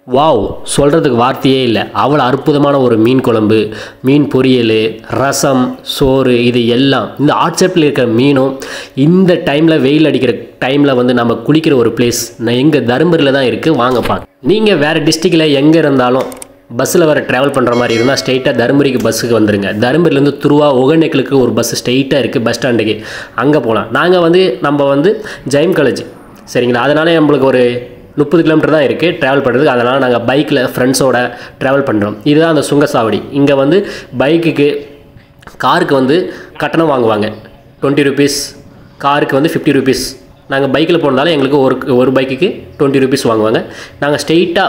wow சொல்கிறதுக்கு வார்த்தையே இல்லை அவ்வளோ அற்புதமான ஒரு மீன் குழம்பு மீன் பொரியல் ரசம் சோறு இது எல்லாம் இந்த ஆட்செப்பில் இருக்கிற மீனும் இந்த டைமில் வெயில் அடிக்கிற டைமில் வந்து நம்ம குளிக்கிற ஒரு பிளேஸ் நான் எங்கள் தருமபுரியில் தான் இருக்குது வாங்க பார்க்க நீங்கள் வேறு டிஸ்ட்ரிக்டில் எங்கே இருந்தாலும் பஸ்ஸில் வர ட்ராவல் பண்ணுற மாதிரி இருந்தால் ஸ்ட்ரைட்டாக தருமபுரிக்கு பஸ்ஸுக்கு வந்துருங்க தருமபுரிலேருந்து துருவா ஒகநேக்கலுக்கு ஒரு பஸ் ஸ்ட்ரைட்டாக இருக்குது பஸ் ஸ்டாண்டுக்கு அங்கே போகலாம் நாங்கள் வந்து நம்ம வந்து ஜெயம் காலேஜ் சரிங்களா அதனால நம்மளுக்கு ஒரு முப்பது கிலோமீட்டர் தான் இருக்குது ட்ராவல் பண்ணுறதுக்கு அதனால் நாங்கள் பைக்கில் ஃப்ரெண்ட்ஸோட ட்ராவல் பண்ணுறோம் இதுதான் அந்த சுங்கசாவடி இங்கே வந்து பைக்குக்கு காருக்கு வந்து கட்டணம் வாங்குவாங்க டுவெண்ட்டி ருபீஸ் காருக்கு வந்து ஃபிஃப்டி ருபீஸ் நாங்கள் பைக்கில் போனதால எங்களுக்கு ஒரு ஒரு பைக்குக்கு டுவெண்ட்டி ருபீஸ் வாங்குவாங்க நாங்கள் ஸ்ட்ரெயிட்டாக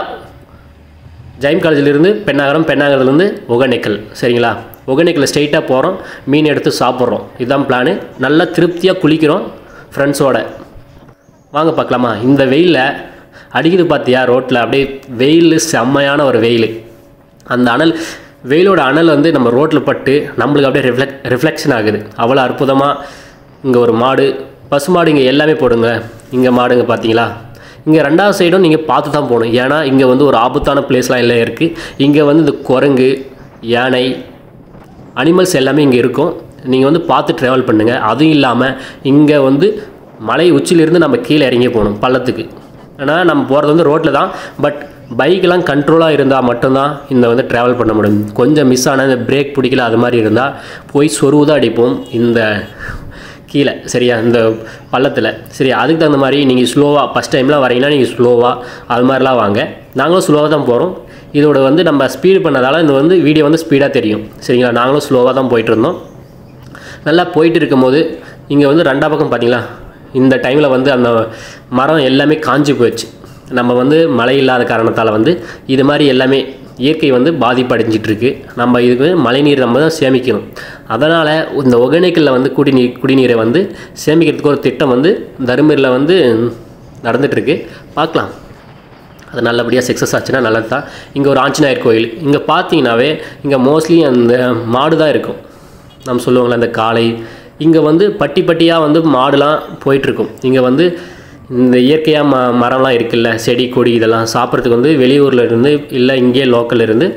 ஜெயம் காலேஜிலிருந்து பெண்ணாகரம் பெண்ணாகரத்துலேருந்து ஒகநேக்கல் சரிங்களா ஒகநேக்கல் ஸ்ட்ரெயிட்டாக போகிறோம் மீன் எடுத்து சாப்பிட்றோம் இதுதான் பிளானு நல்லா திருப்தியாக குளிக்கிறோம் ஃப்ரெண்ட்ஸோட வாங்க பார்க்கலாமா இந்த வெயிலில் அடிக்குது பார்த்தியா ரோட்டில் அப்படியே வெயில் செம்மையான ஒரு வெயில் அந்த அனல் வெயிலோட அனல் வந்து நம்ம ரோட்டில் பட்டு நம்மளுக்கு அப்படியே ரிஃப்ளெக் ரிஃப்ளெக்ஷன் ஆகுது அவ்வளோ அற்புதமாக இங்கே ஒரு மாடு பசு மாடு இங்கே எல்லாமே போடுங்க இங்கே மாடுங்க பார்த்தீங்களா இங்கே ரெண்டாவது சைடும் நீங்கள் பார்த்து தான் போகணும் ஏன்னா இங்கே வந்து ஒரு ஆபத்தான பிளேஸ்லாம் எல்லாம் இருக்குது இங்கே வந்து இந்த குரங்கு யானை அனிமல்ஸ் எல்லாமே இங்கே இருக்கும் நீங்கள் வந்து பார்த்து ட்ராவல் பண்ணுங்கள் அதுவும் இல்லாமல் இங்கே வந்து மலை உச்சியிலிருந்து நம்ம கீழே இறங்கி போகணும் பள்ளத்துக்கு ஏன்னா நம்ம போகிறது வந்து ரோட்டில் தான் பட் பைக்கெலாம் கண்ட்ரோலாக இருந்தால் மட்டும்தான் இந்த வந்து ட்ராவல் பண்ண முடியும் கொஞ்சம் மிஸ் ஆனால் இந்த பிரேக் பிடிக்கல அது மாதிரி இருந்தால் போய் சொருவு தான் அடிப்போம் இந்த கீழே சரியா இந்த பள்ளத்தில் சரி அதுக்கு தகுந்த மாதிரி நீங்கள் ஸ்லோவாக ஃபஸ்ட் டைம்லாம் வரீங்கன்னா நீங்கள் ஸ்லோவாக அது மாதிரிலாம் வாங்க நாங்களும் ஸ்லோவாக தான் போகிறோம் இதோட வந்து நம்ம ஸ்பீடு பண்ணதால் இந்த வந்து வீடியோ வந்து ஸ்பீடாக தெரியும் சரிங்களா நாங்களும் ஸ்லோவாக தான் போயிட்டு இருந்தோம் நல்லா போயிட்டு இருக்கும்போது இங்கே வந்து ரெண்டா பக்கம் பார்த்தீங்களா இந்த டைமில் வந்து அந்த மரம் எல்லாமே காஞ்சி போயிடுச்சு நம்ம வந்து மழை இல்லாத காரணத்தால் வந்து இது மாதிரி எல்லாமே இயற்கை வந்து பாதிப்படைஞ்சிட்டு இருக்கு நம்ம இதுக்கு மழைநீர் நம்ம தான் சேமிக்கணும் அதனால் இந்த ஒகேனக்கலில் வந்து குடிநீர் குடிநீரை வந்து சேமிக்கிறதுக்கு ஒரு திட்டம் வந்து தருமபுரியில் வந்து நடந்துகிட்ருக்கு பார்க்கலாம் அது நல்லபடியாக சக்ஸஸ் ஆச்சுன்னா நல்லது தான் இங்கே ஒரு ஆஞ்சநேயர் கோயில் இங்கே பார்த்தீங்கன்னாவே இங்கே மோஸ்ட்லி அந்த மாடு தான் இருக்கும் நம்ம சொல்லுவாங்களே அந்த காளை இங்கே வந்து பட்டி பட்டியாக வந்து மாடுலாம் போயிட்டுருக்கும் இங்கே வந்து இந்த இயற்கையாக ம மரம்லாம் இருக்குல்ல செடி கொடி இதெல்லாம் சாப்பிட்றதுக்கு வந்து வெளியூரில் இருந்து இல்லை இங்கேயே லோக்கல்ல இருந்து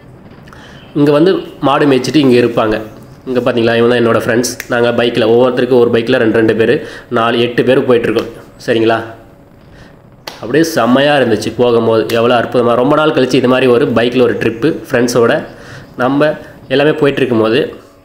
இங்கே வந்து மாடு மேய்ச்சிட்டு இங்கே இருப்பாங்க இங்கே பார்த்தீங்களா இவன் தான் என்னோடய ஃப்ரெண்ட்ஸ் நாங்கள் பைக்கில் ஒவ்வொருத்தருக்கும் ஒரு பைக்கில் ரெண்டு ரெண்டு பேர் நாலு எட்டு பேர் போயிட்டுருக்கோம் சரிங்களா அப்படியே செம்மையாக இருந்துச்சு போகும்போது எவ்வளோ அற்புதமாக ரொம்ப நாள் கழித்து இது மாதிரி ஒரு பைக்கில் ஒரு ட்ரிப்பு ஃப்ரெண்ட்ஸோட நம்ம எல்லாமே போயிட்டு இருக்கும்போது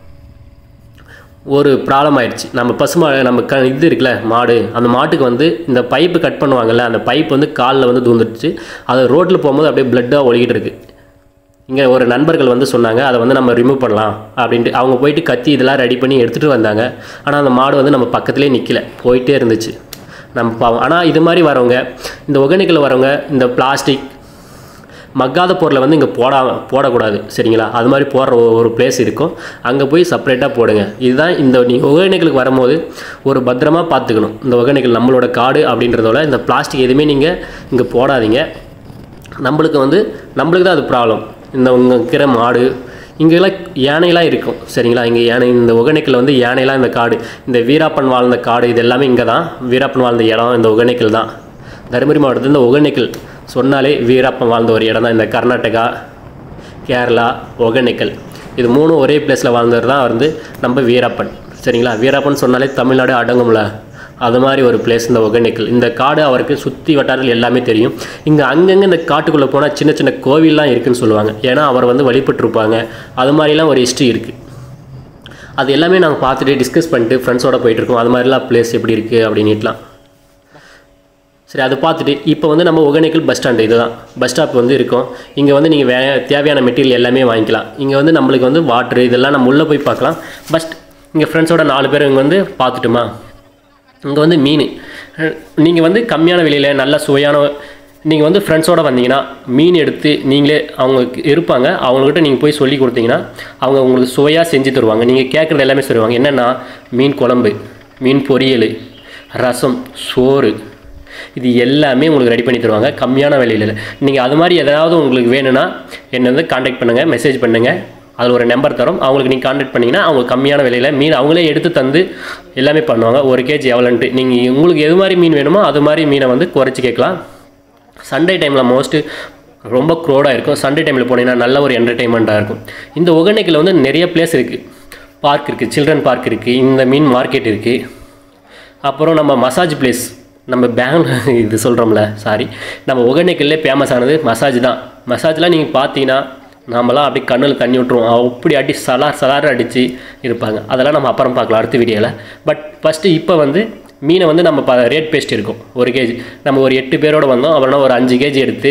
ஒரு ப்ராப்ளம் ஆயிடுச்சு நம்ம பசுமா நம்ம க இது இருக்குல்ல மாடு அந்த மாட்டுக்கு வந்து இந்த பைப்பு கட் பண்ணுவாங்கல்ல அந்த பைப் வந்து காலில் வந்து தூந்துடுச்சு அது ரோட்டில் போகும்போது அப்படியே பிளட்டாக ஒழுகிட்டு இருக்கு இங்கே ஒரு நண்பர்கள் வந்து சொன்னாங்க அதை வந்து நம்ம ரிமூவ் பண்ணலாம் அப்படின்ட்டு அவங்க போயிட்டு கத்தி இதெல்லாம் ரெடி பண்ணி எடுத்துகிட்டு வந்தாங்க ஆனால் அந்த மாடு வந்து நம்ம பக்கத்துலேயே நிற்கல போயிட்டே இருந்துச்சு நம்ம பாவம் ஆனால் இது மாதிரி வரவங்க இந்த ஒகேனக்கில் வரவங்க இந்த பிளாஸ்டிக் மக்காத பொருளை வந்து இங்கே போடா போடக்கூடாது சரிங்களா அது மாதிரி போடுற ஒரு- ஒரு பிளேஸ் இருக்கும் அங்கே போய் செப்பரேட்டாக போடுங்க இதுதான் இந்த நீங்கள் ஒகேனக்கலுக்கு வரும்போது ஒரு பத்திரமா பார்த்துக்கணும் இந்த ஒகேனக்கல் நம்மளோட காடு அப்படின்றதோட இந்த பிளாஸ்டிக் எதுவுமே நீங்கள் இங்கே போடாதீங்க நம்மளுக்கு வந்து நம்மளுக்கு தான் அது ப்ராப்ளம் இந்த உங்க இருக்கிற மாடு இங்கெல்லாம் யானையெல்லாம் இருக்கும் சரிங்களா இங்கே யானை இந்த ஒகேனக்கல் வந்து யானையெல்லாம் இந்த காடு இந்த வீராப்பன் வாழ்ந்த காடு இது எல்லாமே இங்கே தான் வீராப்பன் வாழ்ந்த இடம் இந்த ஒகேனக்கல் தான் தருமபுரி மாவட்டத்தில் இந்த ஒகேனக்கல் சொன்னாலே வீராப்பன் வாழ்ந்த ஒரு இடம் தான் இந்த கர்நாடகா கேரளா ஒகேனக்கல் இது மூணும் ஒரே பிளேஸில் வாழ்ந்தவர் தான் வந்து நம்ம வீராப்பன் சரிங்களா வீராப்பன் சொன்னாலே தமிழ்நாடு அடங்கும்ல அது மாதிரி ஒரு பிளேஸ் இந்த ஒகேனக்கல் இந்த காடு அவருக்கு சுற்றி வட்டாரத்தில் எல்லாமே தெரியும் இங்கே அங்கங்கே இந்த காட்டுக்குள்ளே போனால் சின்ன சின்ன கோவில்லாம் இருக்குன்னு சொல்லுவாங்க ஏன்னா அவர் வந்து வழிபட்டிருப்பாங்க அது மாதிரிலாம் ஒரு ஹிஸ்ட்ரி இருக்குது அது எல்லாமே நாங்கள் பார்த்துட்டு டிஸ்கஸ் பண்ணிட்டு ஃப்ரெண்ட்ஸோட போயிட்டுருக்கோம் அது மாதிரிலாம் பிளேஸ் எப்படி இருக்குது அப்படின்னுட்டுலாம் சரி அதை பார்த்துட்டு இப்போ வந்து நம்ம ஒகேனக்கல் பஸ் ஸ்டாண்டு இதுதான் பஸ் ஸ்டாப் வந்து இருக்கும் இங்கே வந்து நீங்கள் வே தேவையான மெட்டீரியல் எல்லாமே வாங்கிக்கலாம் இங்கே வந்து நம்மளுக்கு வந்து வாட்ரு இதெல்லாம் நம்ம உள்ளே போய் பார்க்கலாம் பஸ்ட் இங்கே ஃப்ரெண்ட்ஸோட நாலு பேர் இங்கே வந்து பார்த்துட்டுமா இங்கே வந்து மீன் நீங்கள் வந்து கம்மியான விலையில் நல்ல சுவையான நீங்கள் வந்து ஃப்ரெண்ட்ஸோட வந்தீங்கன்னா மீன் எடுத்து நீங்களே அவங்க இருப்பாங்க அவங்கக்கிட்ட நீங்கள் போய் சொல்லி கொடுத்தீங்கன்னா அவங்க உங்களுக்கு சுவையாக செஞ்சு தருவாங்க நீங்கள் கேட்குறது எல்லாமே சொல்லுவாங்க என்னென்னா மீன் குழம்பு மீன் பொரியல் ரசம் சோறு இது எல்லாமே உங்களுக்கு ரெடி பண்ணி தருவாங்க கம்மியான விலையில் நீங்கள் அது மாதிரி எதாவது உங்களுக்கு வேணும்னா என்னை வந்து காண்டாக்ட் பண்ணுங்கள் மெசேஜ் பண்ணுங்கள் அதில் ஒரு நம்பர் தரும் அவங்களுக்கு நீங்கள் காண்டாக்ட் பண்ணிங்கன்னா அவங்க கம்மியான விலையில் மீன் அவங்களே எடுத்து தந்து எல்லாமே பண்ணுவாங்க ஒரு கேஜி எவ்வளோன்ட்டு நீங்கள் உங்களுக்கு எது மாதிரி மீன் வேணுமோ அது மாதிரி மீனை வந்து குறைச்சி கேட்கலாம் சண்டே டைமில் மோஸ்ட்டு ரொம்ப க்ரோடாக இருக்கும் சண்டே டைமில் போனீங்கன்னா நல்ல ஒரு என்டர்டெயின்மெண்ட்டாக இருக்கும் இந்த ஒகேனக்கலில் வந்து நிறைய பிளேஸ் இருக்குது பார்க் இருக்குது சில்ட்ரன் பார்க் இருக்குது இந்த மீன் மார்க்கெட் இருக்குது அப்புறம் நம்ம மசாஜ் பிளேஸ் நம்ம பெங்களூர் இது சொல்கிறோம்ல சாரி நம்ம ஒகேனக்கல்லே ஃபேமஸ் ஆனது மசாஜ் தான் மசாஜ்லாம் நீங்கள் பார்த்தீங்கன்னா நாமெல்லாம் அப்படியே கண்ணில் தண்ணி விட்டுருவோம் அப்படி அடி சலார் சலார் அடித்து இருப்பாங்க அதெல்லாம் நம்ம அப்புறம் பார்க்கலாம் அடுத்த வீடியோவில் பட் ஃபஸ்ட்டு இப்போ வந்து மீனை வந்து நம்ம ப ரேட் பேஸ்ட் இருக்கும் ஒரு கேஜி நம்ம ஒரு எட்டு பேரோட வந்தோம் அப்புறம் ஒரு அஞ்சு கேஜி எடுத்து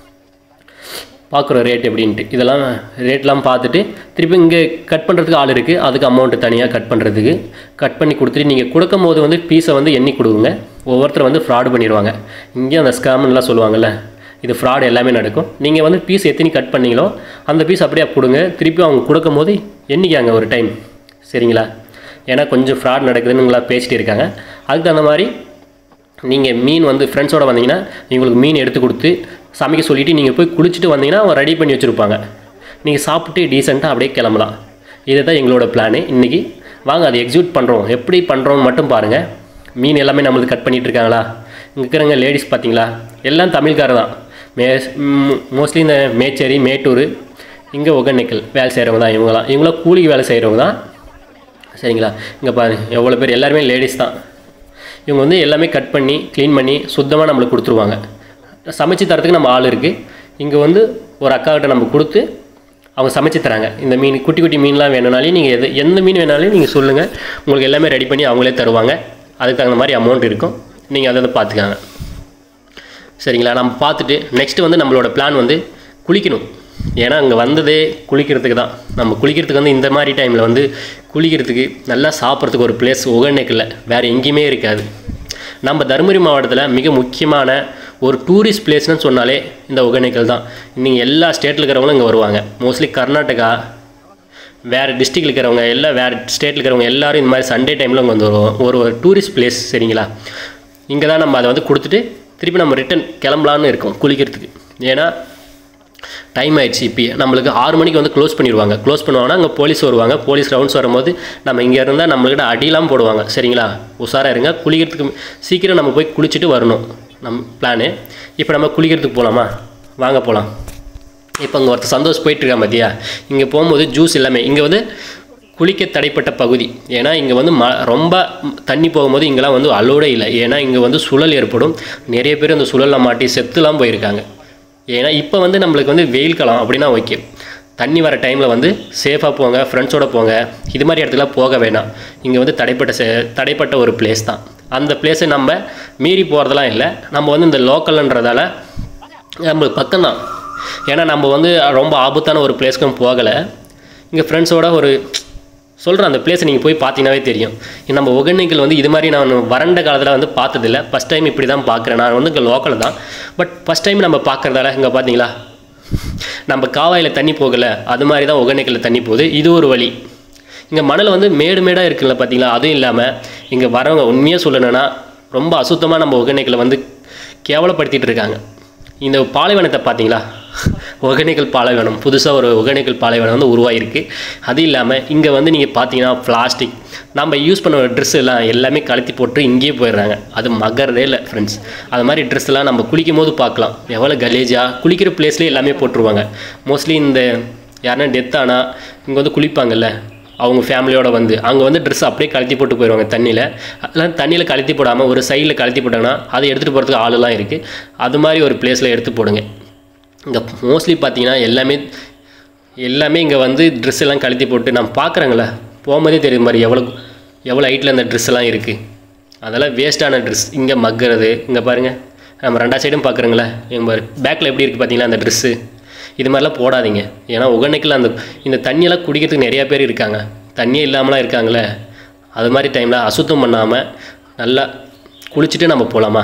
பார்க்குறோம் ரேட் எப்படின்ட்டு இதெல்லாம் ரேட்லாம் பார்த்துட்டு திருப்பி இங்கே கட் பண்ணுறதுக்கு ஆள் இருக்குது அதுக்கு அமௌண்ட்டு தனியாக கட் பண்ணுறதுக்கு கட் பண்ணி கொடுத்துட்டு நீங்கள் கொடுக்கும் போது வந்து பீஸை வந்து எண்ணி கொடுங்க ஒவ்வொருத்தர் வந்து ஃப்ராடு பண்ணிடுவாங்க இங்கேயும் அந்த ஸ்கேம்லாம் சொல்லுவாங்கல்ல இது ஃப்ராடு எல்லாமே நடக்கும் நீங்கள் வந்து பீஸ் எத்தனை கட் பண்ணீங்களோ அந்த பீஸ் அப்படியே கொடுங்க திருப்பி அவங்க கொடுக்கும் போது எண்ணிக்காங்க ஒரு டைம் சரிங்களா ஏன்னா கொஞ்சம் ஃப்ராட் நடக்குதுன்னுங்களா பேசிட்டு இருக்காங்க அதுக்கு தகுந்த மாதிரி நீங்கள் மீன் வந்து ஃப்ரெண்ட்ஸோட வந்தீங்கன்னா உங்களுக்கு மீன் எடுத்து கொடுத்து சமைக்க சொல்லிவிட்டு நீங்கள் போய் குளிச்சுட்டு வந்தீங்கன்னா அவன் ரெடி பண்ணி வச்சுருப்பாங்க நீங்கள் சாப்பிட்டு டீசெண்டாக அப்படியே கிளம்பலாம் இதுதான் தான் எங்களோட பிளானு இன்றைக்கி வாங்க அதை எக்ஸிக்யூட் பண்ணுறோம் எப்படி பண்ணுறோம் மட்டும் பாருங்கள் மீன் எல்லாமே நம்மளுக்கு கட் பண்ணிட்டு இருக்காங்களா இங்கே இருக்கிறவங்க லேடிஸ் பார்த்தீங்களா எல்லாம் தமிழ்காரர் தான் மே மோஸ்ட்லி இந்த மேச்சேரி மேட்டூர் இங்கே ஒகேனக்கல் வேலை செய்கிறவங்க தான் இவங்களாம் இவங்களாம் கூலிக்கு வேலை செய்கிறவங்க தான் சரிங்களா இங்கே பாரு எவ்வளோ பேர் எல்லாருமே லேடிஸ் தான் இவங்க வந்து எல்லாமே கட் பண்ணி க்ளீன் பண்ணி சுத்தமாக நம்மளுக்கு கொடுத்துருவாங்க சமைச்சு தரத்துக்கு நம்ம ஆள் இருக்குது இங்கே வந்து ஒரு அக்காக்கிட்ட நம்ம கொடுத்து அவங்க சமைச்சு தராங்க இந்த மீன் குட்டி குட்டி மீன்லாம் வேணும்னாலே நீங்கள் எது எந்த மீன் வேணாலும் நீங்கள் சொல்லுங்கள் உங்களுக்கு எல்லாமே ரெடி பண்ணி அவங்களே தருவாங்க அதுக்கு தகுந்த மாதிரி அமௌண்ட் இருக்கும் நீங்கள் அதை வந்து பார்த்துக்காங்க சரிங்களா நம்ம பார்த்துட்டு நெக்ஸ்ட்டு வந்து நம்மளோட பிளான் வந்து குளிக்கணும் ஏன்னா அங்கே வந்ததே குளிக்கிறதுக்கு தான் நம்ம குளிக்கிறதுக்கு வந்து இந்த மாதிரி டைமில் வந்து குளிக்கிறதுக்கு நல்லா சாப்பிட்றதுக்கு ஒரு பிளேஸ் ஒகேனக்கல்ல வேறு எங்கேயுமே இருக்காது நம்ம தருமபுரி மாவட்டத்தில் மிக முக்கியமான ஒரு டூரிஸ்ட் பிளேஸ்னு சொன்னாலே இந்த ஒகேனக்கல் தான் நீங்கள் எல்லா ஸ்டேட்டில் இருக்கிறவங்களும் இங்கே வருவாங்க மோஸ்ட்லி கர்நாடகா வேறு டிஸ்ட்ரிக்டில் இருக்கிறவங்க எல்லாம் வேறு ஸ்டேட்டில் இருக்கிறவங்க எல்லாரும் இந்த மாதிரி சண்டே டைமில் இங்கே வந்து வருவோம் ஒரு ஒரு டூரிஸ்ட் பிளேஸ் சரிங்களா இங்கே தான் நம்ம அதை வந்து கொடுத்துட்டு திருப்பி நம்ம ரிட்டன் கிளம்பலான்னு இருக்கோம் குளிக்கிறதுக்கு ஏன்னா டைம் ஆயிடுச்சு இப்போ நம்மளுக்கு ஆறு மணிக்கு வந்து க்ளோஸ் பண்ணிடுவாங்க க்ளோஸ் பண்ணுவாங்கன்னா அங்கே போலீஸ் வருவாங்க போலீஸ் ரவுண்ட்ஸ் வரும்போது நம்ம இங்கே இருந்தால் நம்மள்கிட்ட அடிலாம் போடுவாங்க சரிங்களா உஷாராக இருங்க குளிக்கிறதுக்கு சீக்கிரம் நம்ம போய் குளிச்சுட்டு வரணும் நம் பிளானு இப்போ நம்ம குளிக்கிறதுக்கு போகலாமா வாங்க போகலாம் இப்போ அங்கே ஒருத்தர் சந்தோஷ் போயிட்டுருக்கான் பார்த்தியா இங்கே போகும்போது ஜூஸ் எல்லாமே இங்கே வந்து குளிக்க தடைப்பட்ட பகுதி ஏன்னா இங்கே வந்து ம ரொம்ப தண்ணி போகும்போது இங்கெல்லாம் வந்து அலோடே இல்லை ஏன்னா இங்கே வந்து சுழல் ஏற்படும் நிறைய பேர் அந்த சுழலில் மாட்டி செத்துலாம் போயிருக்காங்க ஏன்னா இப்போ வந்து நம்மளுக்கு வந்து வெயில் காலம் அப்படின்னா ஓகே தண்ணி வர டைமில் வந்து சேஃபாக போங்க ஃப்ரெண்ட்ஸோட போங்க இது மாதிரி இடத்துக்குலாம் போக வேணாம் இங்கே வந்து தடைப்பட்ட செ தடைப்பட்ட ஒரு பிளேஸ் தான் அந்த பிளேஸை நம்ம மீறி போகிறதெல்லாம் இல்லை நம்ம வந்து இந்த லோக்கல்ன்றதால நம்மளுக்கு பக்கம்தான் ஏன்னா நம்ம வந்து ரொம்ப ஆபத்தான ஒரு பிளேஸ்க்கும் போகலை இங்கே ஃப்ரெண்ட்ஸோட ஒரு சொல்கிறேன் அந்த பிளேஸை நீங்கள் போய் பார்த்தீங்கன்னாவே தெரியும் நம்ம ஒகேனக்கல் வந்து இது மாதிரி நான் வறண்ட காலத்தில் வந்து பார்த்ததில்ல ஃபஸ்ட் டைம் இப்படி தான் பார்க்குறேன் நான் வந்து இங்கே லோக்கல் தான் பட் ஃபஸ்ட் டைம் நம்ம பார்க்குறதால இங்கே பார்த்தீங்களா நம்ம காவாயில் தண்ணி போகலை அது மாதிரி தான் ஒகேனக்கல்ல தண்ணி போகுது இது ஒரு வழி இங்கே மணல் வந்து மேடு மேடாக இருக்குல்ல பார்த்தீங்களா அதுவும் இல்லாமல் இங்கே வரவங்க உண்மையாக சொல்லணும்னா ரொம்ப அசுத்தமாக நம்ம ஒகேனக்கலை வந்து கேவலப்படுத்திட்டு இருக்காங்க இந்த பாலைவனத்தை பார்த்தீங்களா ஒகேனக்கல் பாலைவனம் புதுசாக ஒரு ஒகேனக்கல் பாலைவனம் வந்து உருவாகிருக்கு அது இல்லாமல் இங்கே வந்து நீங்கள் பார்த்தீங்கன்னா பிளாஸ்டிக் நம்ம யூஸ் பண்ண ட்ரெஸ் எல்லாம் எல்லாமே கழட்டி போட்டு இங்கேயே போயிடுறாங்க அது மகறதே இல்லை ஃப்ரெண்ட்ஸ் அது மாதிரி ட்ரெஸ் எல்லாம் நம்ம குளிக்கும் போது பார்க்கலாம் எவ்வளோ கலேஜாக குளிக்கிற பிளேஸ்லேயே எல்லாமே போட்டுருவாங்க மோஸ்ட்லி இந்த யாருன்னா டெத் ஆனால் இங்கே வந்து குளிப்பாங்கல்ல அவங்க ஃபேமிலியோட வந்து அங்கே வந்து ட்ரெஸ் அப்படியே கழட்டி போட்டு போயிடுவாங்க தண்ணியில் அதெல்லாம் தண்ணியில் கழட்டி போடாமல் ஒரு சைடில் கழட்டி போட்டாங்கன்னா அதை எடுத்துகிட்டு போகிறதுக்கு ஆளுலாம் இருக்குது அது மாதிரி ஒரு பிளேஸில் எடுத்து போடுங்க இங்கே மோஸ்ட்லி பார்த்தீங்கன்னா எல்லாமே எல்லாமே இங்கே வந்து ட்ரெஸ் எல்லாம் கழட்டி போட்டு நம்ம பார்க்குறேங்களே போகும்போதே தெரியுது மாதிரி எவ்வளோ எவ்வளோ ஹைட்டில் அந்த ட்ரெஸ் எல்லாம் இருக்குது அதெல்லாம் வேஸ்ட்டான ட்ரெஸ் இங்கே மக்கிறது இங்கே பாருங்கள் நம்ம ரெண்டா சைடும் பார்க்குறோங்களே எங்கள் பேக்கில் எப்படி இருக்குது பார்த்தீங்களா அந்த ட்ரெஸ்ஸு இது மாதிரிலாம் போடாதீங்க ஏன்னா உகனைக்கில் அந்த இந்த தண்ணியெல்லாம் குடிக்கிறதுக்கு நிறையா பேர் இருக்காங்க தண்ணியே இல்லாமலாம் இருக்காங்களே அது மாதிரி டைமில் அசுத்தம் பண்ணாமல் நல்லா குளிச்சுட்டு நம்ம போகலாமா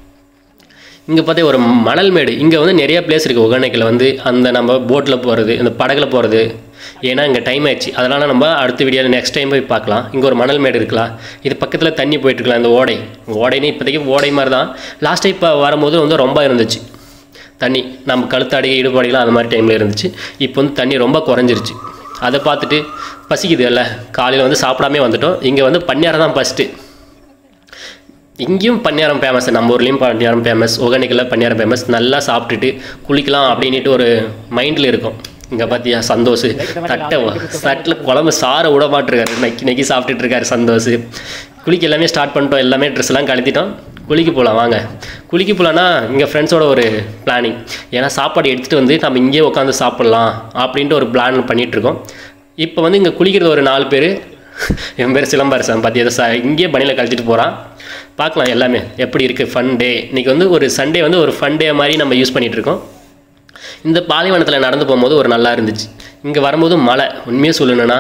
இங்கே பார்த்தா ஒரு மணல் மேடு இங்கே வந்து நிறைய பிளேஸ் இருக்குது ஒகேனக்கல் வந்து அந்த நம்ம போட்டில் போகிறது இந்த படகுல போகிறது ஏன்னா இங்கே டைம் ஆயிடுச்சு அதனால் நம்ம அடுத்த வீடியோவில் நெக்ஸ்ட் டைம் போய் பார்க்கலாம் இங்கே ஒரு மணல் மேடு இருக்கலாம் இது பக்கத்தில் தண்ணி போயிட்டுருக்கலாம் இந்த ஓடை ஓடைன்னு இப்போதைக்கு ஓடை மாதிரி தான் லாஸ்ட் டைம் இப்போ வரும்போது வந்து ரொம்ப இருந்துச்சு தண்ணி நம்ம கழுத்தாடி இடுபாடிலாம் அது மாதிரி டைமில் இருந்துச்சு இப்போ வந்து தண்ணி ரொம்ப குறைஞ்சிருச்சு அதை பார்த்துட்டு பசிக்குது இல்லை காலையில் வந்து சாப்பிடாமே வந்துட்டோம் இங்கே வந்து பன்னியாரம் தான் ஃபஸ்ட்டு இங்கேயும் பணியாரம் ஃபேமஸ் நம்ம ஊர்லேயும் பணியாரம் ஃபேமஸ் ஒகனிக்கல பணியாரம் ஃபேமஸ் நல்லா சாப்பிட்டுட்டு குளிக்கலாம் அப்படின்ட்டு ஒரு மைண்டில் இருக்கும் இங்கே பார்த்தியா சந்தோஷ் தட்டை தட்டில் குழம்பு சாரை விட மாட்டிருக்காரு நக்கி நக்கி சாப்பிட்டுட்டு இருக்காரு சந்தோஷ் குளிக்க எல்லாமே ஸ்டார்ட் பண்ணிட்டோம் எல்லாமே ட்ரெஸ் எல்லாம் கழட்டிட்டோம் குளிக்க போகலாம் வாங்க குளிக்க போகலான்னா இங்கே ஃப்ரெண்ட்ஸோட ஒரு பிளானிங் ஏன்னா சாப்பாடு எடுத்துகிட்டு வந்து நம்ம இங்கேயே உட்காந்து சாப்பிட்லாம் அப்படின்ட்டு ஒரு பிளான் பண்ணிகிட்ருக்கோம் இப்போ வந்து இங்கே குளிக்கிறது ஒரு நாலு பேர் என் பேர் சிலம்பரசன் பார்த்தியா ச இங்கேயே பனியில் கழிச்சிட்டு போகிறான் பார்க்கலாம் எல்லாமே எப்படி இருக்குது ஃபன் டே இன்றைக்கி வந்து ஒரு சண்டே வந்து ஒரு ஃபன் டே மாதிரி நம்ம யூஸ் பண்ணிகிட்ருக்கோம் இந்த பாலைவனத்தில் நடந்து போகும்போது ஒரு நல்லா இருந்துச்சு இங்கே வரும்போது மழை உண்மையாக சொல்லணுன்னா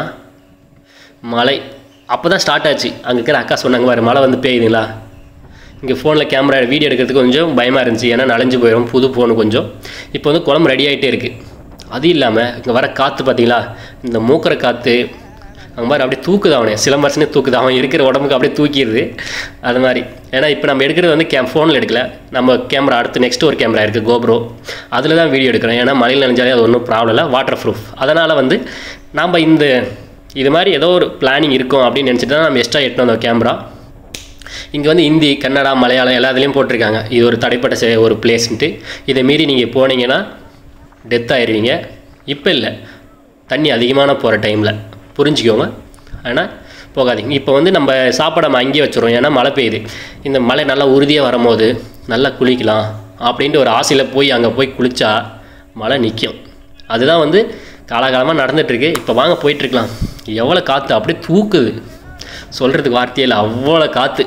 மழை அப்போ தான் ஸ்டார்ட் ஆச்சு அங்கே இருக்கிற அக்கா சொன்னாங்க பாரு மழை வந்து பெய்யுதுங்களா இங்கே ஃபோனில் கேமரா வீடியோ எடுக்கிறதுக்கு கொஞ்சம் பயமாக இருந்துச்சு ஏன்னா நனைஞ்சு போயிடும் புது ஃபோனு கொஞ்சம் இப்போ வந்து குழம்பு ரெடி ஆகிட்டே இருக்குது அது இல்லாமல் இங்கே வர காற்று பார்த்தீங்களா இந்த மூக்கிற காற்று அங்கே மாதிரி அப்படியே தூக்குது அவனே சிலம்பரசனே தூக்குது அவன் இருக்கிற உடம்புக்கு அப்படியே தூக்கிடுது அது மாதிரி ஏன்னா இப்போ நம்ம எடுக்கிறது வந்து கே ஃபோனில் எடுக்கல நம்ம கேமரா அடுத்து நெக்ஸ்ட் ஒரு கேமரா இருக்குது கோப்ரோ அதில் தான் வீடியோ எடுக்கிறோம் ஏன்னா மழையில் நினைஞ்சாலே அது ஒன்றும் ப்ராப்ளம் இல்லை வாட்டர் ப்ரூஃப் அதனால் வந்து நம்ம இந்த இது மாதிரி ஏதோ ஒரு பிளானிங் இருக்கும் அப்படின்னு நினச்சிட்டு தான் நம்ம எக்ஸ்ட்ரா எட்டணும் அந்த கேமரா இங்கே வந்து ஹிந்தி கன்னடா மலையாளம் எல்லாத்துலேயும் போட்டிருக்காங்க இது ஒரு தடைப்பட்ட செ- ஒரு பிளேஸ்ன்ட்டு இதை மீறி நீங்கள் போனீங்கன்னா டெத் ஆயிடுவீங்க இப்போ இல்லை தண்ணி அதிகமான போகிற டைமில் புரிஞ்சுக்கோங்க ஆனால் போகாதீங்க இப்போ வந்து நம்ம சாப்பாடு நம்ம அங்கேயே வச்சுருவோம் ஏன்னா மழை பெய்யுது இந்த மழை நல்லா உறுதியாக வரும்போது நல்லா குளிக்கலாம் அப்படின்ட்டு ஒரு ஆசையில் போய் அங்கே போய் குளித்தா மழை நிற்கும் அதுதான் வந்து காலாகாலமாக நடந்துகிட்ருக்கு இப்போ வாங்க போயிட்டுருக்கலாம் எவ்வளோ காற்று அப்படியே தூக்குது சொல்கிறதுக்கு வார்த்தையே இல்லை அவ்வளோ காற்று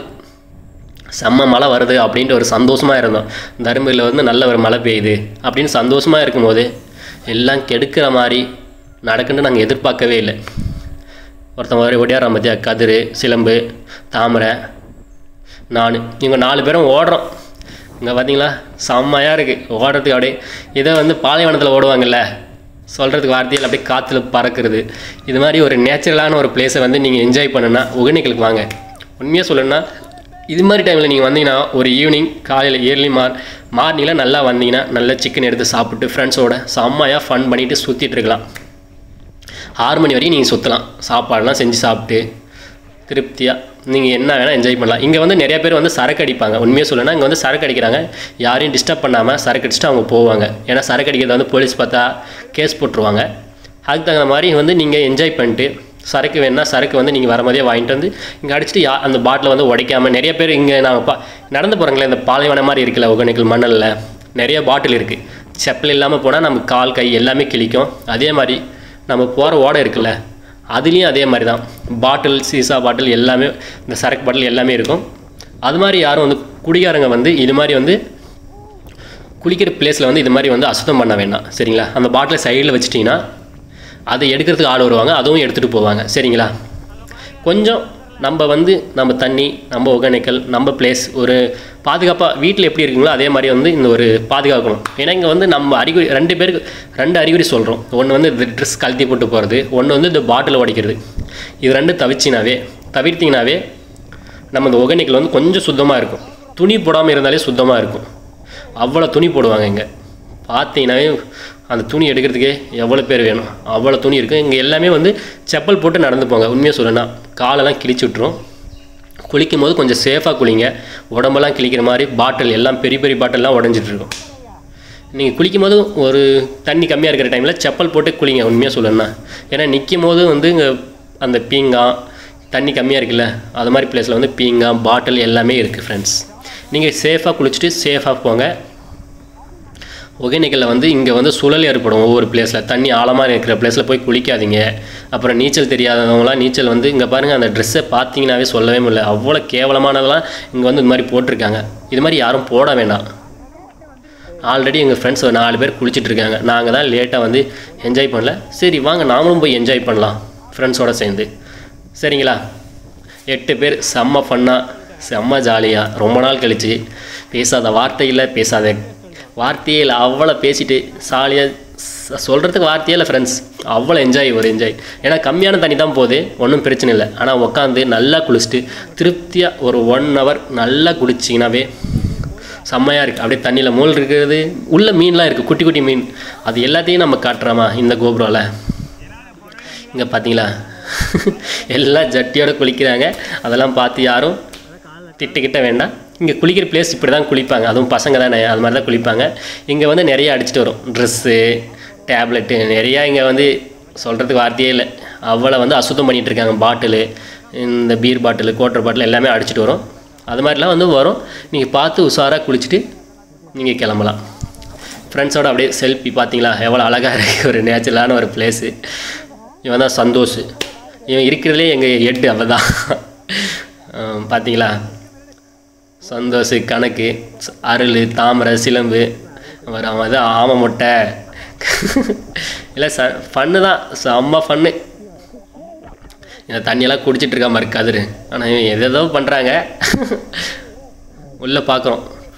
செம்ம மழை வருது அப்படின்ட்டு ஒரு சந்தோஷமாக இருந்தோம் தருமபுரியில் வந்து நல்ல ஒரு மழை பெய்யுது அப்படின்னு சந்தோஷமாக இருக்கும்போது எல்லாம் கெடுக்கிற மாதிரி நடக்குன்னு நாங்கள் எதிர்பார்க்கவே இல்லை ஒருத்தன் மாதிரி ஒடியாராம் பார்த்தியா கதிர் சிலம்பு தாமரை நான் இவங்க நாலு பேரும் ஓடுறோம் இங்கே பார்த்தீங்களா செம்மையாக இருக்குது ஓடுறதுக்கு அப்படியே இதை வந்து பாலைவனத்தில் ஓடுவாங்கல்ல சொல்கிறதுக்கு வார்த்தையில் அப்படியே காற்றுல பறக்கிறது இது மாதிரி ஒரு நேச்சுரலான ஒரு பிளேஸை வந்து நீங்கள் என்ஜாய் பண்ணுன்னா ஒகேனக்கலுக்கு வாங்க உண்மையாக சொல்லணும்னா இது மாதிரி டைமில் நீங்கள் வந்தீங்கன்னா ஒரு ஈவினிங் காலையில் ஏர்லி மார் மார்னிங்கில் நல்லா வந்தீங்கன்னா நல்ல சிக்கன் எடுத்து சாப்பிட்டு ஃப்ரெண்ட்ஸோட செம்மையாக ஃபன் பண்ணிவிட்டு சுற்றிட்டு இருக்கலாம் ஆறு மணி வரையும் நீங்கள் சுற்றலாம் சாப்பாடுலாம் செஞ்சு சாப்பிட்டு திருப்தியாக நீங்கள் என்ன வேணால் என்ஜாய் பண்ணலாம் இங்கே வந்து நிறைய பேர் வந்து சரக்கு அடிப்பாங்க உண்மையாக சொல்லணும்னா இங்கே வந்து சரக்கு அடிக்கிறாங்க யாரையும் டிஸ்டர்ப் பண்ணாமல் சரக்கு அடிச்சுட்டு அவங்க போவாங்க ஏன்னா சரக்கு அடிக்கிறத வந்து போலீஸ் பார்த்தா கேஸ் போட்டுருவாங்க அதுக்கு தகுந்த மாதிரி வந்து நீங்கள் என்ஜாய் பண்ணிட்டு சரக்கு வேணுன்னா சரக்கு வந்து நீங்கள் வர மாதிரியே வாங்கிட்டு வந்து இங்கே அடிச்சுட்டு யா அந்த பாட்டிலை வந்து உடைக்காமல் நிறைய பேர் இங்கே நான் பா நடந்து போகிறாங்களே இந்த பாலைவனம் மாதிரி இருக்குல்ல ஒகேனக்கல் மணலில் நிறைய பாட்டில் இருக்குது செப்பல் இல்லாமல் போனால் நம்ம கால் கை எல்லாமே கிழிக்கும் அதே மாதிரி நம்ம போகிற ஓடை இருக்குல்ல அதுலேயும் அதே மாதிரி தான் பாட்டில் சீசா பாட்டில் எல்லாமே இந்த சரக்கு பாட்டில் எல்லாமே இருக்கும் அது மாதிரி யாரும் வந்து குடிகாரங்க வந்து இது மாதிரி வந்து குளிக்கிற பிளேஸில் வந்து இது மாதிரி வந்து அசுத்தம் பண்ண வேண்டாம் சரிங்களா அந்த பாட்டிலை சைடில் வச்சிட்டிங்கன்னா அதை எடுக்கிறதுக்கு ஆள் வருவாங்க அதுவும் எடுத்துகிட்டு போவாங்க சரிங்களா கொஞ்சம் நம்ம வந்து நம்ம தண்ணி நம்ம ஒகேனக்கல் நம்ம பிளேஸ் ஒரு பாதுகாப்பாக வீட்டில் எப்படி இருக்குங்களோ அதே மாதிரி வந்து இந்த ஒரு பாதுகாக்கணும் ஏன்னா இங்கே வந்து நம்ம அறிகுறி ரெண்டு பேருக்கு ரெண்டு அறிகுறி சொல்கிறோம் ஒன்று வந்து இந்த ட்ரெஸ் கழட்டி போட்டு போகிறது ஒன்று வந்து இந்த பாட்டில் உடைக்கிறது இது ரெண்டு தவிச்சினாவே தவிர்த்திங்கனாவே நம்ம இந்த ஒகேனக்கல் வந்து கொஞ்சம் சுத்தமாக இருக்கும் துணி போடாமல் இருந்தாலே சுத்தமாக இருக்கும் அவ்வளோ துணி போடுவாங்க இங்கே பார்த்தீங்கன்னாவே அந்த துணி எடுக்கிறதுக்கே எவ்வளோ பேர் வேணும் அவ்வளோ துணி இருக்குது இங்கே எல்லாமே வந்து செப்பல் போட்டு நடந்து போங்க உண்மையாக சொல்லணும்னா காலெல்லாம் கிழிச்சு விட்ரும் குளிக்கும் போது கொஞ்சம் சேஃபாக குளிங்க உடம்பெல்லாம் கிழிக்கிற மாதிரி பாட்டில் எல்லாம் பெரிய பெரிய பாட்டில்லாம் உடஞ்சிட்டு இருக்கும் நீங்கள் குளிக்கும் போது ஒரு தண்ணி கம்மியாக இருக்கிற டைமில் செப்பல் போட்டு குளிங்க உண்மையாக சொல்லணும்னா ஏன்னா நிற்கும் போது வந்து இங்கே அந்த பீங்கான் தண்ணி கம்மியாக இருக்குல்ல அது மாதிரி பிளேஸில் வந்து பீங்கான் பாட்டில் எல்லாமே இருக்குது ஃப்ரெண்ட்ஸ் நீங்கள் சேஃபாக குளிச்சுட்டு சேஃபாக போங்க ஒகேனக்கல்ல வந்து இங்கே வந்து சுழல் ஏற்படும் ஒவ்வொரு பிளேஸில் தண்ணி ஆழமாக இருக்கிற பிளேஸில் போய் குளிக்காதீங்க அப்புறம் நீச்சல் தெரியாதவங்களாம் நீச்சல் வந்து இங்கே பாருங்கள் அந்த ட்ரெஸ்ஸை பார்த்தீங்கன்னாவே சொல்லவே முடியல அவ்வளோ கேவலமானதெல்லாம் இங்கே வந்து இந்த மாதிரி போட்டிருக்காங்க இது மாதிரி யாரும் போட வேண்டாம் ஆல்ரெடி எங்கள் ஃப்ரெண்ட்ஸ் ஒரு நாலு பேர் குளிச்சிட்டு இருக்காங்க நாங்கள் தான் லேட்டாக வந்து என்ஜாய் பண்ணல சரி வாங்க நாமளும் போய் என்ஜாய் பண்ணலாம் ஃப்ரெண்ட்ஸோட சேர்ந்து சரிங்களா எட்டு பேர் செம்ம ஃபன்னாக செம்ம ஜாலியாக ரொம்ப நாள் கழிச்சு பேசாத வார்த்தையில் பேசாத வார்த்தையே இல்லை அவ்வளோ பேசிட்டு ஜாலியாக சொல்கிறதுக்கு வார்த்தையே இல்லை ஃப்ரெண்ட்ஸ் அவ்வளோ என்ஜாய் ஒரு என்ஜாய் ஏன்னா கம்மியான தண்ணி தான் போகுது ஒன்றும் பிரச்சனை இல்லை ஆனால் உட்காந்து நல்லா குளிச்சுட்டு திருப்தியாக ஒரு ஒன் ஹவர் நல்லா குளிச்சிங்கனாவே செம்மையாக இருக்குது அப்படியே தண்ணியில் மூல் இருக்கிறது உள்ள மீன்லாம் இருக்குது குட்டி குட்டி மீன் அது எல்லாத்தையும் நம்ம காட்டுறோமா இந்த கோபுரோவில் இங்கே பார்த்தீங்களா எல்லாம் ஜட்டியோட குளிக்கிறாங்க அதெல்லாம் பார்த்து யாரும் திட்டுக்கிட்ட வேண்டாம் இங்கே குளிக்கிற பிளேஸ் இப்படி தான் குளிப்பாங்க அதுவும் பசங்க தானே அது மாதிரி தான் குளிப்பாங்க இங்கே வந்து நிறைய அடிச்சிட்டு வரும் ட்ரெஸ்ஸு டேப்லெட்டு நிறையா இங்கே வந்து சொல்கிறதுக்கு வார்த்தையே இல்லை அவ்வளோ வந்து அசுத்தம் பண்ணிகிட்டு இருக்காங்க பாட்டிலு இந்த பீர் பாட்டிலு குவார்டர் பாட்டில் எல்லாமே அடிச்சிட்டு வரும் அது மாதிரிலாம் வந்து வரும் நீங்கள் பார்த்து உஷாராக குளிச்சுட்டு நீங்கள் கிளம்பலாம் ஃப்ரெண்ட்ஸோட அப்படியே செல்ஃபி பார்த்தீங்களா எவ்வளோ அழகாக இருக்குது ஒரு நேச்சுரலான ஒரு பிளேஸு இவன் தான் சந்தோஷ் இவன் இருக்கிறதுலே எங்கள் ஹெட் அவன் தான் பார்த்தீங்களா சந்தோஷ் கணக்கு ச- அருள் தாமரை சிலம்பு அவர் அவன் தான் ஆமை மொட்டை இல்லை ச ஃபன்னு தான் செம்ம ஃபன்னு இந்த தண்ணியெல்லாம் குடிச்சிட்டு இருக்க மாதிரி கதிரு ஆனால் இவன் எதேதோ பண்ணுறாங்க உள்ளே பார்க்குறோம்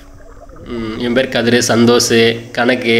என் பேர் கதிரு சந்தோஷ் கணக்கு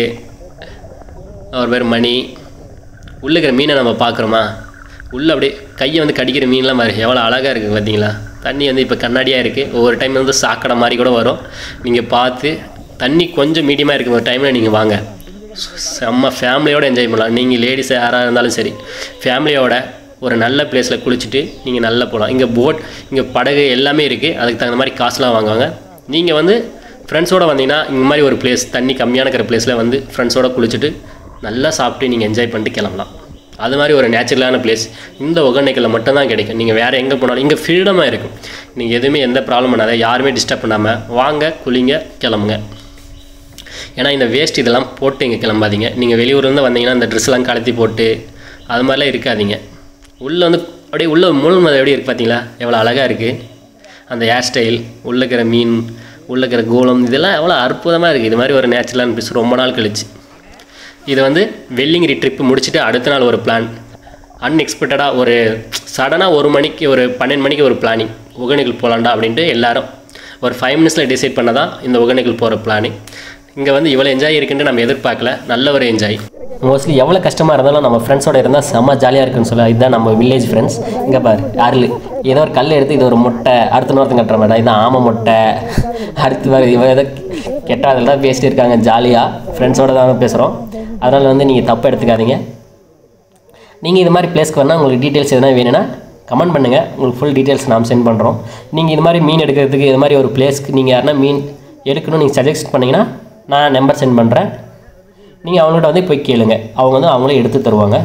அவர் பேர் மணி உள்ள இருக்கிற மீனை நம்ம பார்க்குறோமா உள்ளே அப்படியே கையை வந்து கடிக்கிற மீன்லாம் பாரு எவ்வளோ அழகாக இருக்குது பார்த்தீங்களா தண்ணி வந்து இப்போ கண்ணாடியாக இருக்குது ஒவ்வொரு டைம் வந்து சாக்கடை மாதிரி கூட வரும் நீங்கள் பார்த்து தண்ணி கொஞ்சம் மீடியமாக இருக்கிற ஒரு டைமில் நீங்கள் வாங்க செம்ம ஃபேமிலியோடு என்ஜாய் பண்ணலாம் நீங்கள் லேடிஸ் யாராக இருந்தாலும் சரி ஃபேமிலியோட ஒரு நல்ல பிளேஸில் குளிச்சுட்டு நீங்கள் நல்லா போகலாம் இங்கே போட் இங்கே படகு எல்லாமே இருக்குது அதுக்கு தகுந்த மாதிரி காசுலாம் வாங்குவாங்க நீங்கள் வந்து ஃப்ரெண்ட்ஸோட வந்தீங்கன்னா இந்த மாதிரி ஒரு பிளேஸ் தண்ணி கம்மியான இருக்கிற பிளேஸில் வந்து ஃப்ரெண்ட்ஸோட குளிச்சுட்டு நல்லா சாப்பிட்டு நீங்கள் என்ஜாய் பண்ணிட்டு கிளம்பலாம் அது மாதிரி ஒரு நேச்சுரலான பிளேஸ் இந்த ஒகனைக்கில் மட்டும்தான் கிடைக்கும் நீங்கள் வேறு எங்கே போனாலும் இங்கே ஃப்ரீடமாக இருக்கும் நீங்கள் எதுவுமே எந்த ப்ராப்ளம் பண்ணாத யாருமே டிஸ்டர்ப் பண்ணாமல் வாங்க குளிங்க கிளம்புங்க ஏன்னா இந்த வேஸ்ட் இதெல்லாம் போட்டு இங்கே கிளம்பாதீங்க நீங்கள் வெளியூர்லேருந்து வந்தீங்கன்னா இந்த ட்ரெஸ்லாம் கலத்தி போட்டு அது மாதிரிலாம் இருக்காதீங்க உள்ளே வந்து அப்படியே உள்ள முழுமதி எப்படி இருக்குது பார்த்தீங்களா எவ்வளோ அழகாக இருக்குது அந்த ஹேர் ஸ்டைல் உள்ள இருக்கிற மீன் உள்ள இருக்கிற கோலம் இதெல்லாம் எவ்வளோ அற்புதமாக இருக்குது இது மாதிரி ஒரு நேச்சுரலான பிளேஸ் ரொம்ப நாள் கழிச்சு இது வந்து வெள்ளிங்கிரி ட்ரிப்பு முடிச்சுட்டு அடுத்த நாள் ஒரு பிளான் அன்எக்ஸ்பெக்டடாக ஒரு சடனாக ஒரு மணிக்கு ஒரு பன்னெண்டு மணிக்கு ஒரு பிளானிங் ஒகேனக்கல் போகலாண்டா அப்படின்ட்டு எல்லாரும் ஒரு ஃபைவ் மினிட்ஸில் டிசைட் பண்ண தான் இந்த ஒகேனக்கல் போகிற பிளானிங் இங்கே வந்து இவ்வளோ என்ஜாய் இருக்குன்ட்டு நம்ம எதிர்பார்க்கல நல்ல ஒரு என்ஜாய் மோஸ்ட்லி எவ்வளோ கஷ்டமாக இருந்தாலும் நம்ம ஃப்ரெண்ட்ஸோட இருந்தால் செம்ம ஜாலியாக இருக்குன்னு சொல்ல இதுதான் நம்ம வில்லேஜ் ஃப்ரெண்ட்ஸ் இங்கே பாரு அருள் ஏதோ ஒரு கல் எடுத்து இது ஒரு முட்டை அடுத்த நேரத்துக்கு கட்டுற மாட்டா இதுதான் ஆமை முட்டை அடுத்து வேறு இவன் ஏதோ கெட்டாதில் தான் பேசிட்டு இருக்காங்க ஜாலியாக ஃப்ரெண்ட்ஸோட தான் பேசுகிறோம் அதனால் வந்து நீங்கள் தப்பு எடுத்துக்காதீங்க நீங்கள் இது மாதிரி பிளேஸ்க்கு வரணும் உங்களுக்கு டீட்டெயில்ஸ் எதனா வேணும்னா கமெண்ட் பண்ணுங்கள் உங்களுக்கு ஃபுல் டீட்டெயில்ஸ் நாம் சென்ட் பண்ணுறோம் நீங்கள் இது மாதிரி மீன் எடுக்கிறதுக்கு இது மாதிரி ஒரு பிளேஸ்க்கு நீங்கள் யாருன்னா மீன் எடுக்கணும்னு நீங்கள் சஜஸ்ட் பண்ணிங்கன்னா நான் நம்பர் சென்ட் பண்ணுறேன் நீங்கள் அவங்கள்ட்ட வந்து போய் கேளுங்க அவங்க வந்து அவங்களே எடுத்து தருவாங்க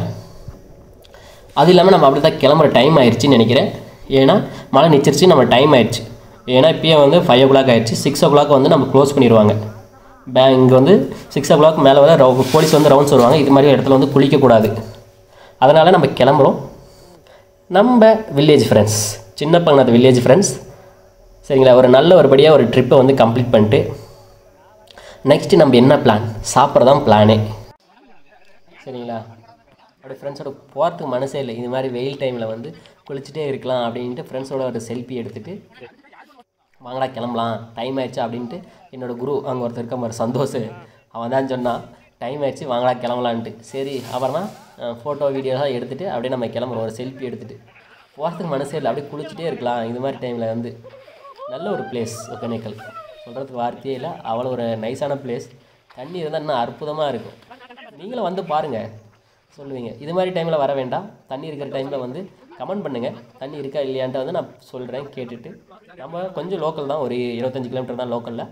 அது இல்லாமல் நம்ம அப்படி தான் கிளம்புற டைம் ஆயிடுச்சுன்னு நினைக்கிறேன் ஏன்னா மழை நிச்சிருச்சு நம்ம டைம் ஆயிடுச்சு ஏன்னா இப்போயே வந்து ஃபைவ் ஓ கிளாக் ஆயிடுச்சு சிக்ஸ் ஓ கிளாக் வந்து நம்ம க்ளோஸ் பண்ணிடுவாங்க பே இங்கே வந்து சிக்ஸ் ஓ கிளாக் மேலே வந்து ரவு போலீஸ் வந்து ரவுண்ட்ஸ் வருவாங்க இது மாதிரி இடத்துல வந்து குளிக்கக்கூடாது அதனால் நம்ம கிளம்புறோம் நம்ம வில்லேஜ் ஃப்ரெண்ட்ஸ் சின்ன பங்கனத்து வில்லேஜ் ஃப்ரெண்ட்ஸ் சரிங்களா ஒரு நல்ல ஒருபடியாக ஒரு ட்ரிப்பை வந்து கம்ப்ளீட் பண்ணிட்டு நெக்ஸ்ட்டு நம்ம என்ன பிளான் சாப்பிட்றதான் பிளானே சரிங்களா அப்படியே ஃப்ரெண்ட்ஸோட போகிறதுக்கு மனசே இல்லை இது மாதிரி வெயில் டைமில் வந்து குளிச்சுட்டே இருக்கலாம் அப்படின்ட்டு ஃப்ரெண்ட்ஸோட ஒரு செல்ஃபி எடுத்துகிட்டு வாங்கடா கிளம்பலாம் டைம் ஆயிடுச்சு அப்படின்ட்டு என்னோட குரு அங்கே ஒருத்தர் இருக்க மாதிரி சந்தோஷ் அவன் தான் சொன்னான் டைம் ஆயிடுச்சு வாங்கடா கிளம்பலான்ட்டு சரி அப்புறமா ஃபோட்டோ வீடியோலாம் எடுத்துகிட்டு அப்படியே நம்ம கிளம்புறோம் ஒரு செல்ஃபி எடுத்துகிட்டு போகிறதுக்கு மனசே இல்லை அப்படியே குளிச்சுட்டே இருக்கலாம் இது மாதிரி டைமில் வந்து நல்ல ஒரு பிளேஸ் ஒகேனக்கல் சொல்கிறதுக்கு வார்த்தையே இல்லை அவ்வளோ ஒரு நைஸான பிளேஸ் தண்ணி இருந்தால் இன்னும் அற்புதமாக இருக்கும் நீங்களும் வந்து பாருங்கள் சொல்லுவீங்க இது மாதிரி டைமில் வர வேண்டாம் தண்ணி இருக்கிற டைமில் வந்து கமெண்ட் பண்ணுங்கள் தண்ணி இருக்கா இல்லையான்ட்டு வந்து நான் சொல்கிறேன் கேட்டுட்டு நம்ம கொஞ்சம் லோக்கல் தான் ஒரு இருபத்தஞ்சி கிலோமீட்டர் தான் லோக்கலில்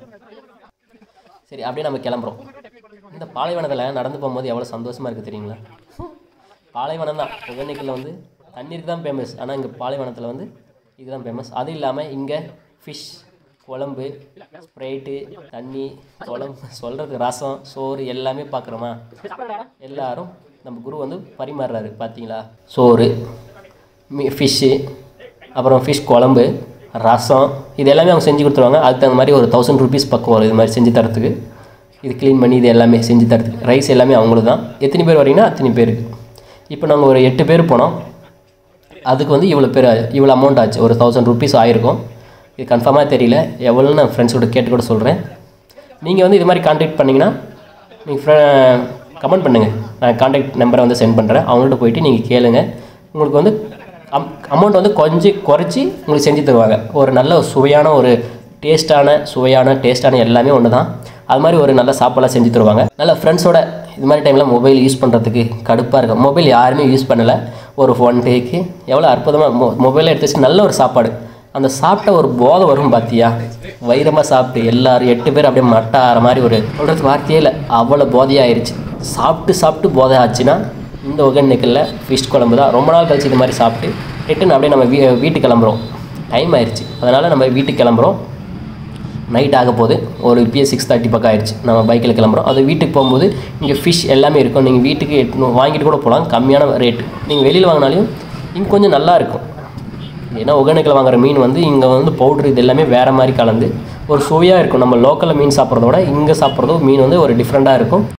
சரி அப்படியே நம்ம கிளம்புறோம் இந்த பாலைவனத்தில் நடந்து போகும்போது எவ்வளோ சந்தோஷமாக இருக்குது தெரியுங்களா பாலைவனம் தான் ஒகேனக்கல்ல வந்து தண்ணீருக்கு தான் ஃபேமஸ் ஆனால் இங்கே பாலைவனத்தில் வந்து இதுதான் ஃபேமஸ் அது இல்லாமல் இங்கே ஃபிஷ் குழம்பு ஸ்ப்ரைட்டு தண்ணி குழம்பு சொல்கிறதுக்கு ரசம் சோறு எல்லாமே பார்க்குறோமா எல்லாரும் நம்ம குரு வந்து பரிமாறுறாரு பார்த்தீங்களா சோறு மீ ஃபிஷ்ஷு அப்புறம் ஃபிஷ் குழம்பு ரசம் இது எல்லாமே அவங்க செஞ்சு கொடுத்துருவாங்க அதுக்கு தகுந்த மாதிரி ஒரு தௌசண்ட் ருபீஸ் பக்கம் வரும் இது மாதிரி செஞ்சு தரத்துக்கு இது க்ளீன் பண்ணி இது எல்லாமே செஞ்சு தரத்துக்கு ரைஸ் எல்லாமே அவங்களுக்கு தான் எத்தனை பேர் வரீங்கன்னா அத்தனை பேருக்கு இப்போ நாங்கள் ஒரு எட்டு பேர் போனோம் அதுக்கு வந்து இவ்வளோ பேர் இவ்வளோ அமௌண்ட் ஆச்சு ஒரு தௌசண்ட் ருபீஸ் ஆயிருக்கும் இது கன்ஃபார்மாக தெரியல எவ்வளோன்னு நான் ஃப்ரெண்ட்ஸோட கேட்டு கூட சொல்கிறேன் நீங்கள் வந்து இது மாதிரி காண்டாக்ட் பண்ணிங்கன்னா நீங்கள் கமெண்ட் பண்ணுங்கள் நான் காண்டாக்ட் நம்பரை வந்து சென்ட் பண்ணுறேன் அவங்கள்ட்ட போயிட்டு நீங்கள் கேளுங்க உங்களுக்கு வந்து அம் அமௌண்ட் வந்து கொஞ்சம் குறைச்சி உங்களுக்கு செஞ்சு தருவாங்க ஒரு நல்ல சுவையான ஒரு டேஸ்ட்டான சுவையான டேஸ்ட்டான எல்லாமே ஒன்று தான் அது மாதிரி ஒரு நல்ல சாப்பாடாக செஞ்சு தருவாங்க நல்ல ஃப்ரெண்ட்ஸோட இது மாதிரி டைமில் மொபைல் யூஸ் பண்ணுறதுக்கு கடுப்பாக இருக்கும் மொபைல் யாருமே யூஸ் பண்ணலை ஒரு ஒன் டேக்கு எவ்வளோ அற்புதமாக மொ மொபைலை எடுத்து வச்சு நல்ல ஒரு சாப்பாடு அந்த சாப்பிட்ட ஒரு போதை வரும் பார்த்தியா வைரமாக சாப்பிட்டு எல்லாரும் எட்டு பேர் அப்படியே மட்டார மாதிரி ஒரு சொல்கிறது வார்த்தையே இல்லை அவ்வளோ போதையாயிருச்சு சாப்பிட்டு சாப்பிட்டு போதை ஆச்சுன்னா இந்த ஒகேனக்கல்ல ஃபிஷ் குழம்பு தான் ரொம்ப நாள் கழிச்சு இது மாதிரி சாப்பிட்டு ரிட்டன் அப்படியே நம்ம வீ வீட்டுக்கு கிளம்புறோம் டைம் ஆயிடுச்சு அதனால் நம்ம வீட்டுக்கு கிளம்புறோம் நைட் ஆக போகுது ஒரு இப்பயே சிக்ஸ் தேர்ட்டி பக்கம் ஆயிடுச்சு நம்ம பைக்கில் கிளம்புறோம் அது வீட்டுக்கு போகும்போது இங்கே ஃபிஷ் எல்லாமே இருக்கும் நீங்கள் வீட்டுக்கு எட்டு வாங்கிட்டு கூட போகலாம் கம்மியான ரேட்டு நீங்கள் வெளியில் வாங்கினாலையும் இங்கே கொஞ்சம் நல்லா இருக்கும் ஏன்னா ஒகேனக்கில் வாங்குற மீன் வந்து இங்கே வந்து பவுட்ரு இது எல்லாமே வேறு மாதிரி கலந்து ஒரு சுவையாக இருக்கும் நம்ம லோக்கலில் மீன் சாப்பிட்றத விட இங்கே சாப்பிட்றதும் மீன் வந்து ஒரு டிஃப்ரெண்ட்டாக இருக்கும்